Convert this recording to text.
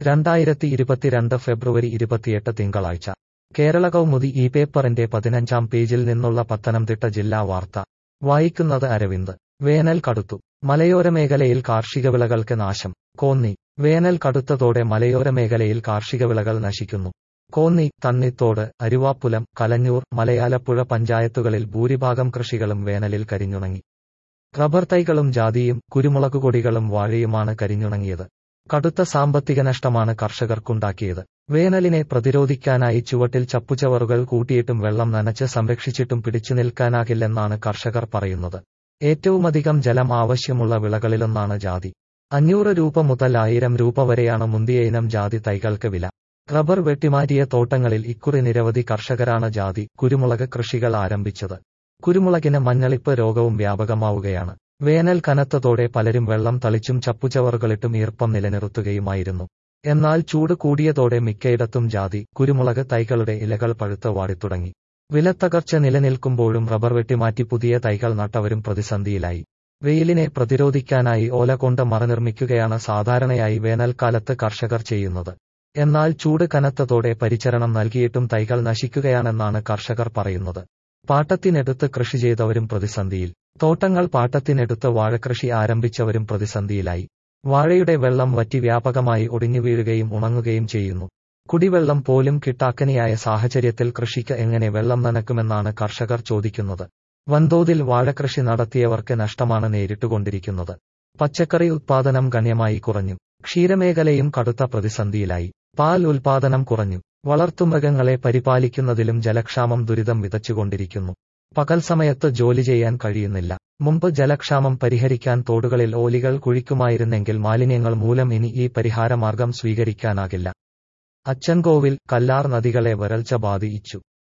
രണ്ടായിരത്തി ഇരുപത്തിരണ്ട് ഫെബ്രുവരി ഇരുപത്തിയെട്ട് തിങ്കളാഴ്ച കേരള കൗമുദി ഈ പേപ്പറിന്റെ പതിനഞ്ചാം പേജിൽ നിന്നുള്ള പത്തനംതിട്ട ജില്ലാ വാർത്ത വായിക്കുന്നത് അരവിന്ദ് വേനൽ കടുത്തു മലയോര മേഖലയിൽ കാർഷിക വിളകൾക്ക് നാശം കോന്നി വേനൽ കടുത്തതോടെ മലയോര മേഖലയിൽ കാർഷിക വിളകൾ നശിക്കുന്നു കോന്നി തണ്ണിത്തോട് അരുവാപ്പുലം കലഞ്ഞൂർ മലയാലപ്പുഴ പഞ്ചായത്തുകളിൽ ഭൂരിഭാഗം കൃഷികളും വേനലിൽ കരിഞ്ഞുണങ്ങി റബ്ബർ തൈകളും ജാതിയും കുരുമുളകുകൊടികളും വാഴയുമാണ് കരിഞ്ഞുണങ്ങിയത് കടുത്ത സാമ്പത്തിക നഷ്ടമാണ് കർഷകർക്കുണ്ടാക്കിയത് വേനലിനെ പ്രതിരോധിക്കാനായി ചുവട്ടിൽ ചപ്പുചവറുകൾ കൂട്ടിയിട്ടും വെള്ളം നനച്ച് സംരക്ഷിച്ചിട്ടും പിടിച്ചു നിൽക്കാനാകില്ലെന്നാണ് കർഷകർ പറയുന്നത് ഏറ്റവുമധികം ജലം ആവശ്യമുള്ള വിളകളിലൊന്നാണ് ജാതി അഞ്ഞൂറ് രൂപ മുതൽ ആയിരം രൂപ വരെയാണ് മുന്തിയ ഇനം ജാതി തൈകൾക്ക് വില റബ്ബർ വെട്ടിമാറ്റിയ തോട്ടങ്ങളിൽ ഇക്കുറി നിരവധി കർഷകരാണ് ജാതി കുരുമുളക് കൃഷികൾ ആരംഭിച്ചത് കുരുമുളകിന് മഞ്ഞളിപ്പ് രോഗവും വ്യാപകമാവുകയാണ് വേനൽ കനത്തതോടെ പലരും വെള്ളം തളിച്ചും ചപ്പുചവറുകളിട്ടും ഈർപ്പം നിലനിർത്തുകയുമായിരുന്നു എന്നാൽ ചൂട് കൂടിയതോടെ മിക്കയിടത്തും ജാതി കുരുമുളക് തൈകളുടെ ഇലകൾ പഴുത്ത് വാടിത്തുടങ്ങി വിലത്തകർച്ച നിലനിൽക്കുമ്പോഴും റബ്ബർ വെട്ടിമാറ്റി പുതിയ തൈകൾ നട്ടവരും പ്രതിസന്ധിയിലായി വെയിലിനെ പ്രതിരോധിക്കാനായി ഓല കൊണ്ട് മറനിർമ്മിക്കുകയാണ് സാധാരണയായി വേനൽക്കാലത്ത് കർഷകർ ചെയ്യുന്നത് എന്നാൽ ചൂട് കനത്തതോടെ പരിചരണം നൽകിയിട്ടും തൈകൾ നശിക്കുകയാണെന്നാണ് കർഷകർ പറയുന്നത് പാട്ടത്തിനെടുത്ത് കൃഷി ചെയ്തവരും പ്രതിസന്ധിയിൽ തോട്ടങ്ങൾ പാട്ടത്തിനെടുത്ത് വാഴകൃഷി ആരംഭിച്ചവരും പ്രതിസന്ധിയിലായി വാഴയുടെ വെള്ളം വറ്റി വ്യാപകമായി ഒടിഞ്ഞു വീഴുകയും ഉണങ്ങുകയും ചെയ്യുന്നു കുടിവെള്ളം പോലും കിട്ടാക്കനിയായ സാഹചര്യത്തിൽ കൃഷിക്ക് എങ്ങനെ വെള്ളം നനക്കുമെന്നാണ് കർഷകർ ചോദിക്കുന്നത് വൻതോതിൽ വാഴകൃഷി നടത്തിയവർക്ക് നഷ്ടമാണ് നേരിട്ടുകൊണ്ടിരിക്കുന്നത് പച്ചക്കറി ഉത്പാദനം ഗണ്യമായി കുറഞ്ഞു ക്ഷീരമേഖലയും കടുത്ത പ്രതിസന്ധിയിലായി പാൽ ഉൽപാദനം കുറഞ്ഞു വളർത്തുമൃഗങ്ങളെ പരിപാലിക്കുന്നതിലും ജലക്ഷാമം ദുരിതം വിതച്ചുകൊണ്ടിരിക്കുന്നു പകൽ സമയത്ത് ജോലി ചെയ്യാൻ കഴിയുന്നില്ല മുമ്പ് ജലക്ഷാമം പരിഹരിക്കാൻ തോടുകളിൽ ഓലികൾ കുഴിക്കുമായിരുന്നെങ്കിൽ മാലിന്യങ്ങൾ മൂലം ഇനി ഈ പരിഹാരമാർഗം സ്വീകരിക്കാനാകില്ല അച്ചൻകോവിൽ കല്ലാർ നദികളെ വരൾച്ച ബാധിച്ചു